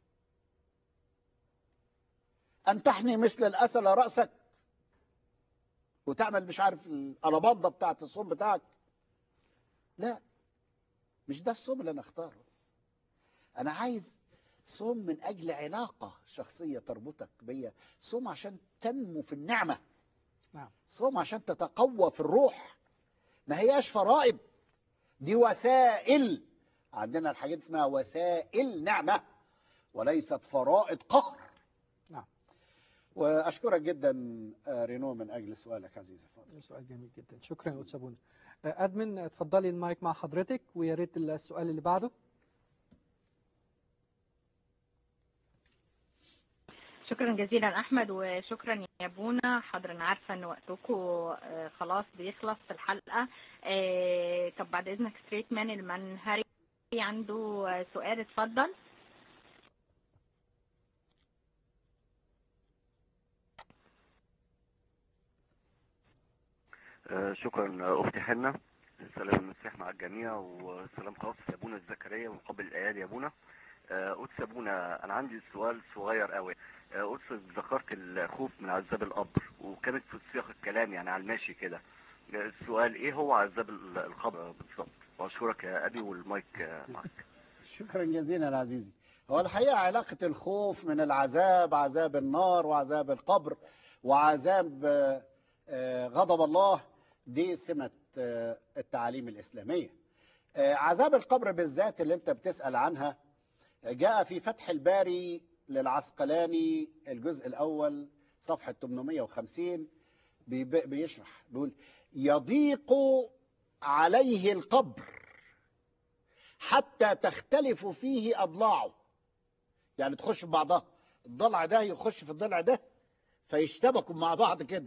أن تحني مثل الأسل رأسك وتعمل مش عارف الألباندا بتاعت الصوم بتاعك لا مش ده الصوم اللي انا اختاره انا عايز صوم من اجل علاقه شخصيه تربطك بيا صوم عشان تنمو في النعمه نعم. صوم عشان تتقوى في الروح ما هياش فرائض دي وسائل عندنا الحاجات اسمها وسائل نعمه وليست فرائض قهر نعم. واشكرك جدا آه، رينو من اجل سؤالك عزيزي فاضل سؤال جميل جدا شكرا يا وتسابونا آه، أدمن اتفضلي المايك مع حضرتك ويا ريت السؤال اللي بعده شكرا جزيلا احمد وشكرا يا بونا حاضر انا عارفه ان وقتكم آه، خلاص بيخلص في الحلقه آه، طب بعد اذنك ستريت مان المنهري عنده آه، سؤال اتفضل آه، شكرا آه، اختي حنة سلام المسيح مع الجميع وسلام خاص يا ابونا زكريا ومقابل الايادي يا ابونا آه، قدس ابونا انا عندي سؤال صغير قوي آه، قدس ذكرت الخوف من عذاب القبر وكانت في سياق الكلام يعني على الماشي كده آه، السؤال ايه هو عذاب ال- القبر بالظبط واشكرك يا ابي والمايك آه، معك شكرا جزيلا عزيزي هو الحقيقة علاقة الخوف من العذاب عذاب النار وعذاب القبر وعذاب آه، آه، غضب الله دي سمة آه، التعاليم الإسلامية آه، عذاب القبر بالذات اللي انت بتسأل عنها آه، جاء في فتح الباري للعسقلاني الجزء الأول صفحة 850 بيب- بيشرح بيقول يضيق عليه القبر حتى تختلف فيه أضلاعه يعني تخش في بعضها الضلع ده يخش في الضلع ده فيشتبكوا مع بعض كده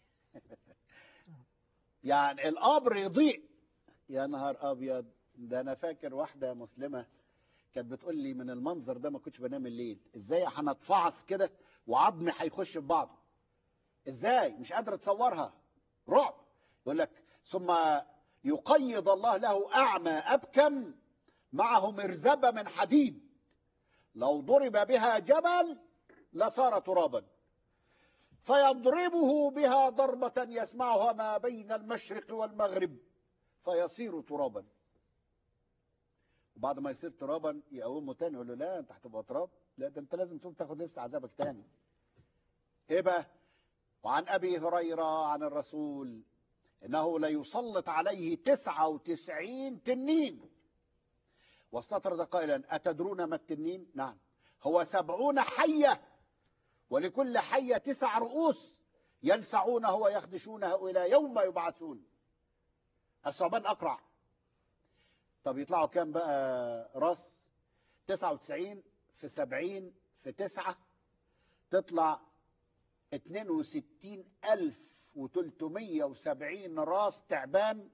يعني القبر يضيق يا نهار ابيض ده انا فاكر واحده مسلمه كانت بتقول لي من المنظر ده ما كنتش بنام الليل ازاي هنتفعص كده وعظمي هيخش في بعضه ازاي مش قادره اتصورها رعب يقول لك ثم يقيض الله له اعمى ابكم معه مرزبه من حديد لو ضرب بها جبل لصار ترابا فيضربه بها ضربة يسمعها ما بين المشرق والمغرب فيصير ترابا وبعد ما يصير ترابا يقومه تاني يقول له لا انت هتبقى تراب لا ده انت لازم تقوم تاخد لسه عذابك تاني ايه بقى وعن ابي هريره عن الرسول انه ليسلط عليه تسعة وتسعين تنين واستطرد قائلا أتدرون ما التنين نعم هو سبعون حية ولكل حية تسع رؤوس يلسعونها ويخدشونها إلى يوم يبعثون الثعبان أقرع طب يطلعوا كام بقى راس 99 في 70 في 9 تطلع 62370 راس تعبان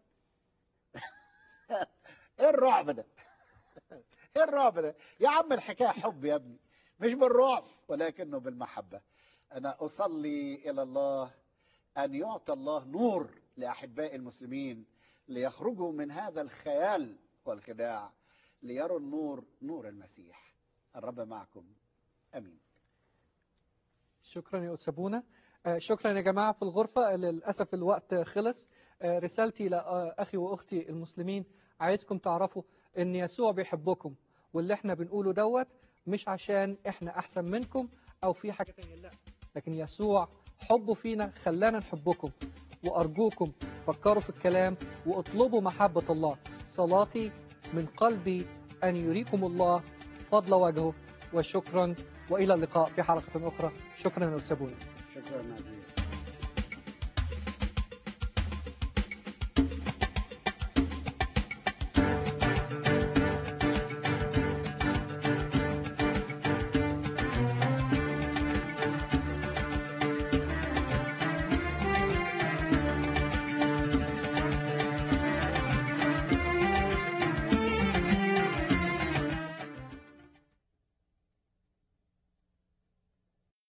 ايه الرعب ده ايه الرعب ده يا عم الحكايه حب يا ابني مش بالرعب ولكنه بالمحبه انا اصلي الى الله ان يعطى الله نور لاحباء المسلمين ليخرجوا من هذا الخيال والخداع ليروا النور نور المسيح الرب معكم امين شكرا يا أتسابونا آه، شكرا يا جماعة في الغرفة للأسف الوقت خلص آه، رسالتي لأخي وأختي المسلمين عايزكم تعرفوا أن يسوع بيحبكم واللي احنا بنقوله دوت مش عشان احنا أحسن منكم أو في حاجة تانية لا لكن يسوع حبه فينا خلانا نحبكم وأرجوكم فكروا في الكلام واطلبوا محبة الله صلاتي من قلبي أن يريكم الله فضل وجهه وشكرا وإلى اللقاء في حلقة أخرى شكرا يا أستاذ شكرا عزيزي